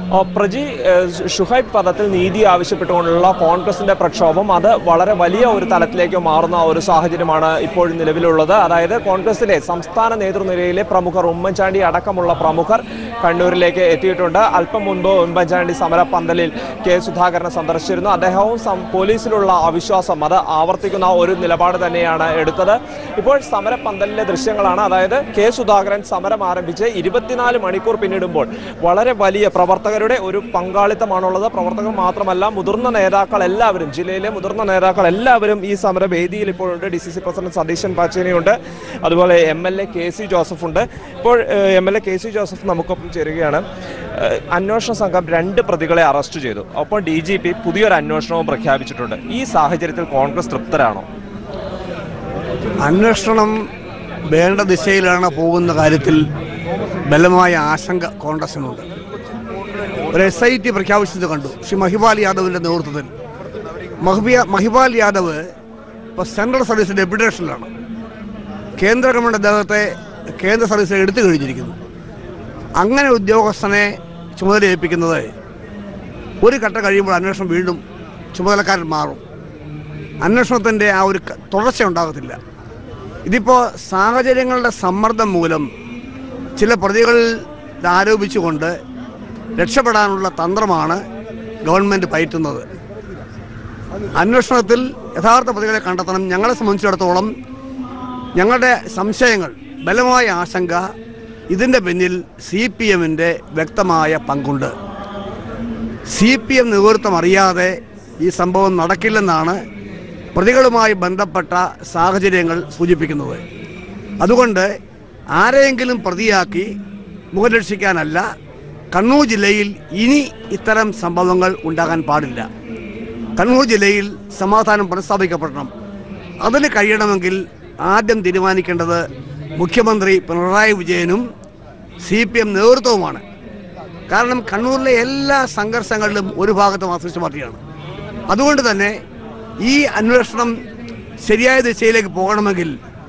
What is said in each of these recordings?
ഓ, പ്രജി ഏഹ്, ഷുഹൈബ് പദത്തിൽ നീതി ആവശ്യപ്പെട്ടുകൊണ്ടുള്ള കോൺഗ്രസിന്റെ പ്രക്ഷോഭം അത് വളരെ വലിയ ഒരു തലത്തിലേക്ക് മാറുന്ന ഒരു സാഹചര്യമാണ് ഇപ്പോൾ നിലവിലുള്ളത് അതായത് കോൺഗ്രസിലെ സംസ്ഥാന നേതൃനിരയിലെ പ്രമുഖർ ഉമ്മൻചാണ്ടി അടക്കമുള്ള പ്രമുഖർ കണ്ണൂരിലേക്ക് എത്തിയിട്ടുണ്ട് അല്പം മുൻപ് ഉമ്മൻചാണ്ടി സമരപ്പന്തലിൽ കെ സുധാകരനെ സന്ദർശിച്ചിരുന്നു അദ്ദേഹവും സം- പോലീസിലുള്ള അവിശ്വാസം അത് ആവർത്തിക്കുന്ന ഒരു നിലപാട് തന്നെയാണ് എടുത്തത് ഇപ്പോൾ സമരപ്പന്തലിലെ ദൃശ്യങ്ങളാണ് അതായത് കെ സുധാകരൻ സമരം ആരംഭിച്ച് ഇരുപത്തിനാല് മണിക്കൂർ പിന്നിടുമ്പോൾ വളരെ വലിയ പ്രവർത്തകരുടെ ഒരു പങ്കാളിത്തമാണുള്ളത് പ്രവർത്തകർ മാത്രമല്ല മുതിർന്ന നേതാക്കൾ എല്ലാവരും ജില്ലയിലെ മുതിർന്ന നേതാക്കൾ എല്ലാവരും ഈ സമരവേദിയിൽ ഇപ്പോഴുണ്ട് D C C president Satheesan പാച്ചേനിയുണ്ട് അതുപോലെ M L A K C Joseph ഉണ്ട് ഇപ്പോൾ M L A K C Joseph നമുക്കൊപ്പം ചേരുകയാണ് ഏഹ്, അന്വേഷണ സംഘം രണ്ട് പ്രതികളെ അറസ്റ്റ് ചെയ്തു ഒപ്പം ഡി ജി പി പുതിയൊരു അന്വേഷണവും പ്രഖ്യാപിച്ചിട്ടുണ്ട് ഈ സാഹചര്യത്തിൽ കോൺഗ്രസ് തൃപ്തരാണോ അന്വേഷണം വേണ്ട ദിശയിലാണ് പോകുന്ന കാര്യത്തിൽ ബലമായ ആശങ്ക കോൺഗ്രസിനുണ്ട് ഒരു എസ് ഐ ടി പ്രഖ്യാപിച്ചത് കണ്ടു ശ്രീ മഹിപാൽ യാദവിൻ്റെ നേതൃത്വത്തിൽ മഹിബിയ മഹിപാൽ യാദവ് ഇപ്പോൾ സെൻട്രൽ സർവീസ് ഡെപ്യൂട്ടേഷനിലാണ് കേന്ദ്ര ഗവൺമെൻറ് അദ്ദേഹത്തെ കേന്ദ്ര സർവീസിൽ എടുത്തു കഴിഞ്ഞിരിക്കുന്നു അങ്ങനെ ഉദ്യോഗസ്ഥനെ ചുമതല ഏൽപ്പിക്കുന്നത് ഒരു ഘട്ടം കഴിയുമ്പോൾ അന്വേഷണം വീണ്ടും ചുമതലക്കാരൻ മാറും അന്വേഷണത്തിൻ്റെ ആ ഒരു ക- തുടർച്ച ഉണ്ടാകത്തില്ല ഇതിപ്പോൾ സാഹചര്യങ്ങളുടെ സമ്മർദ്ദം മൂലം ചില പ്രതികളിൽ ഇത് ആരോപിച്ചുകൊണ്ട് രക്ഷപ്പെടാനുള്ള തന്ത്രമാണ് ഗവൺമെൻറ് പയറ്റുന്നത് അന്വേഷണത്തിൽ യഥാർത്ഥ പ്രതികളെ കണ്ടെത്തണം ഞങ്ങളെ സംബന്ധിച്ചിടത്തോളം ഞങ്ങളുടെ സംശയങ്ങൾ ബലമായ ആശങ്ക ഇതിൻ്റെ പിന്നിൽ സി പി എമ്മിൻ്റെ വ്യക്തമായ പങ്കുണ്ട് സി പി എം നേതൃത്വം അറിയാതെ ഈ സംഭവം നടക്കില്ലെന്നാണ് പ്രതികളുമായി ബന്ധപ്പെട്ട സാഹചര്യങ്ങൾ സൂചിപ്പിക്കുന്നത് അതുകൊണ്ട് ആരെയെങ്കിലും പ്രതിയാക്കി മുഖരക്ഷിക്കാനല്ല കണ്ണൂർ ജില്ലയിൽ ഇനി ഇത്തരം സംഭവങ്ങൾ ഉണ്ടാകാൻ പാടില്ല കണ്ണൂർ ജില്ലയിൽ സമാധാനം പുനഃസ്ഥാപിക്കപ്പെടണം അതിന് കഴിയണമെങ്കിൽ ആദ്യം തീരുമാനിക്കേണ്ടത് മുഖ്യമന്ത്രി പിണറായി വിജയനും സി പി എം നേതൃത്വവുമാണ് കാരണം കണ്ണൂരിലെ എല്ലാ സംഘർഷങ്ങളിലും ഒരു ഭാഗത്ത് മാർക്സിസ്റ്റ് പാർട്ടിയാണ് അതുകൊണ്ട് തന്നെ ഈ അന്വേഷണം ശരിയായ ദിശയിലേക്ക് പോകണമെങ്കിൽ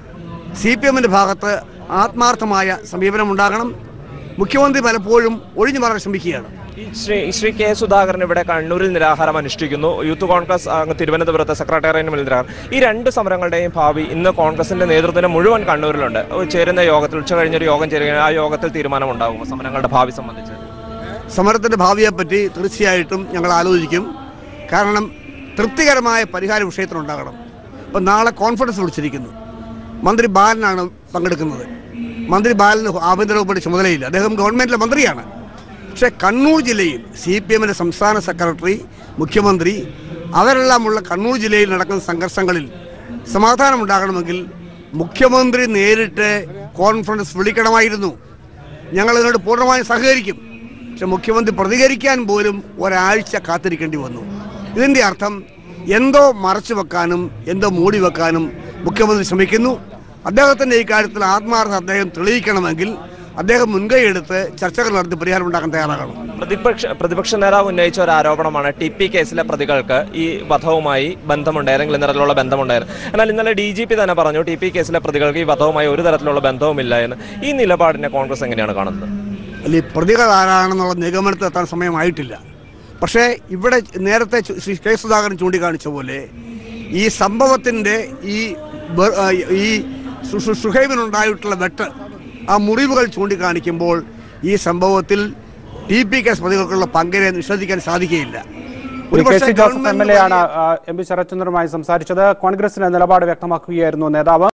സി പി എമ്മിൻ്റെ ഭാഗത്ത് ആത്മാർത്ഥമായ സമീപനം ഉണ്ടാകണം മുഖ്യമന്ത്രി പലപ്പോഴും ഒഴിഞ്ഞു മാറാൻ ശ്രമിക്കുകയാണ് ഈ ശ്രീ ശ്രീ കെ സുധാകരൻ ഇവിടെ കണ്ണൂരിൽ നിരാഹാരം അനുഷ്ഠിക്കുന്നു യൂത്ത് കോൺഗ്രസ് അങ്ങ് തിരുവനന്തപുരത്ത് സെക്രട്ടേറിയറ്റിന് മുന്നിൽ നിരാഹാരം ഈ രണ്ട് സമരങ്ങളുടെയും ഭാവി ഇന്ന് കോൺഗ്രസിന്റെ നേതൃത്വം മുഴുവൻ കണ്ണൂരിലുണ്ട് ഒരു ചേരുന്ന യോഗത്തിൽ ഉച്ച കഴിഞ്ഞൊരു യോഗം ചേരുകയാണ് ആ യോഗത്തിൽ തീരുമാനമുണ്ടാകും സമരങ്ങളുടെ ഭാവി സംബന്ധിച്ച് സമരത്തിൻ്റെ ഭാവിയെപ്പറ്റി തീർച്ചയായിട്ടും ഞങ്ങൾ ആലോചിക്കും കാരണം തൃപ്തികരമായ പരിഹാര വിഷയത്തിനുണ്ടാകണം ഇപ്പം നാളെ കോൺഫറൻസ് വിളിച്ചിരിക്കുന്നു മന്ത്രി ബാലനാണ് പങ്കെടുക്കുന്നത് മന്ത്രി ബാലന് ആഭ്യന്തര വകുപ്പിൻ്റെ ചുമതലയില്ല അദ്ദേഹം ഗവൺമെൻറ്റിലെ മന്ത്രിയാണ് പക്ഷേ കണ്ണൂർ ജില്ലയിൽ സി പി എമ്മിൻ്റെ സംസ്ഥാന സെക്രട്ടറി മുഖ്യമന്ത്രി അവരെല്ലാമുള്ള കണ്ണൂർ ജില്ലയിൽ നടക്കുന്ന സംഘർഷങ്ങളിൽ സമാധാനം ഉണ്ടാകണമെങ്കിൽ മുഖ്യമന്ത്രി നേരിട്ട് കോൺഫറൻസ് വിളിക്കണമായിരുന്നു ഞങ്ങൾ അതിനോട് പൂർണ്ണമായും സഹകരിക്കും പക്ഷെ മുഖ്യമന്ത്രി പ്രതികരിക്കാൻ പോലും ഒരാഴ്ച കാത്തിരിക്കേണ്ടി വന്നു ഇതിൻ്റെ അർത്ഥം എന്തോ മറച്ചു വെക്കാനും എന്തോ മൂടി വെക്കാനും മുഖ്യമന്ത്രി ശ്രമിക്കുന്നു അദ്ദേഹത്തിൻ്റെ ഈ കാര്യത്തിൽ ആത്മാർത്ഥ അദ്ദേഹം തെളിയിക്കണമെങ്കിൽ അദ്ദേഹം മുൻകൈയെടുത്ത് ചർച്ചകൾ നടത്തി പരിഹാരം ഉണ്ടാക്കാൻ തയ്യാറാകണം പ്രതിപക്ഷ പ്രതിപക്ഷ നേതാവ് ഉന്നയിച്ച ഒരു ആരോപണമാണ് ടി പി കേസിലെ പ്രതികൾക്ക് ഈ വധവുമായി ബന്ധമുണ്ട് ഏതെങ്കിലും തരത്തിലുള്ള ബന്ധമുണ്ടായിരുന്നു എന്നാൽ ഇന്നലെ ഡി ജി പി തന്നെ പറഞ്ഞു ടി പി കേസിലെ പ്രതികൾക്ക് ഈ വധവുമായി ഒരു തരത്തിലുള്ള ബന്ധവുമില്ല എന്ന് ഈ നിലപാടിനെ കോൺഗ്രസ് എങ്ങനെയാണ് കാണുന്നത് അല്ല ഈ പ്രതികൾ ആരാണെന്നുള്ള നിഗമനത്തിൽ എത്താൻ സമയമായിട്ടില്ല പക്ഷേ ഇവിടെ നേരത്തെ ചു- ശ്രീ കെ സുധാകരൻ ചൂണ്ടിക്കാണിച്ച പോലെ ഈ സംഭവത്തിൻ്റെ ഈ ബ- ആ, ഈ സു- സു- സുഹൈബിനുണ്ടായിട്ടുള്ള വെട്ട് ആ മുറിവുകൾ ചൂണ്ടിക്കാണിക്കുമ്പോൾ ഈ സംഭവത്തിൽ ടി പി കേസ് പ്രതികൾക്കുള്ള പങ്കിനെ നിഷേധിക്കാൻ സാധിക്കുകയില്ല ഒരു K C Joseph M L A ആണ് ഗവൺമെന്റ് എം പി ശരത്ചന്ദ്രനുമായി സംസാരിച്ചത് കോൺഗ്രസിന്റെ നിലപാട് വ്യക്തമാക്കുകയായിരുന്നു നേതാവ്